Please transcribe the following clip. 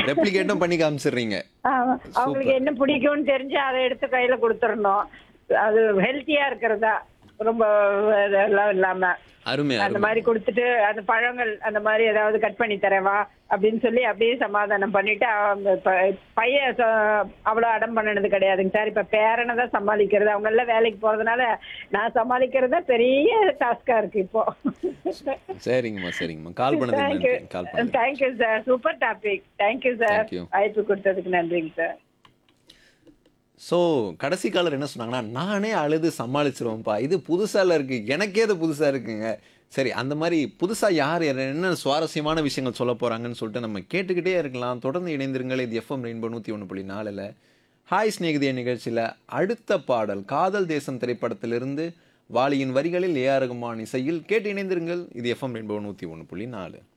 ரெப்ளிகேட்டும் பண்ணி காமிச்சிடுறீங்க ஆமா. அவங்களுக்கு என்ன பிடிக்கும்னு தெரிஞ்சு அதை எடுத்து கையில கொடுத்துடணும் அது ஹெல்த்தியா இருக்கிறதா ரொம்ப இதெல்லாம் இல்லாம அருமை அந்த அருமை மாதிரி கொடுத்துட்டு அந்த பழங்கள் அந்த மாதிரி ஏதாவது கட் பண்ணி தரவா அப்படின்னு சொல்லி அப்படியே சமாதானம் பண்ணிட்டு அவங்க ப- பையன் ச- அவ்வளவு அடம் பண்ணது கிடையாதுங்க சார் இப்ப பேரனை தான் சமாளிக்கிறது அவங்க எல்லாம் வேலைக்கு போறதுனால நான் சமாளிக்கிறதா பெரிய டாஸ்கா இருக்கு இப்போ சரிங்கம்மா சரிங்கம்மா கால் பண்ணதுக்கு தேங்க்யூ நன்றி கால் பண்ணதுக்கு thank you sir super topic thank you sir Thank you. வாய்ப்பு கொடுத்ததுக்கு நன்றிங்க சார் ஸோ கடைசி காலர் என்ன சொன்னாங்கன்னா நானே அழுது சமாளிச்சிருவேன்ப்பா இது புதுசால இருக்கு எனக்கே இது புதுசா இருக்குங்க சரி அந்த மாதிரி புதுசா யார் என்ன சுவாரஸ்யமான விஷயங்கள் சொல்ல போறாங்கன்னு சொல்லிட்டு நம்ம கேட்டுக்கிட்டே இருக்கலாம் தொடர்ந்து இணைந்திருங்கள் இது எஃப்எம் ரெயின்போ நூற்றி ஒன்று புள்ளி நாலில் ஹாய் ஸ்நேகிதிய நிகழ்ச்சியில் அடுத்த பாடல் காதல் தேசம் திரைப்படத்திலிருந்து வாலியின் வரிகளில் ஏஆர் ரகுமான் இசையில் கேட்டு இணைந்திருங்கள் இது எஃப்எம் ரெயின்போ நூற்றி ஒன்று புள்ளி நாலு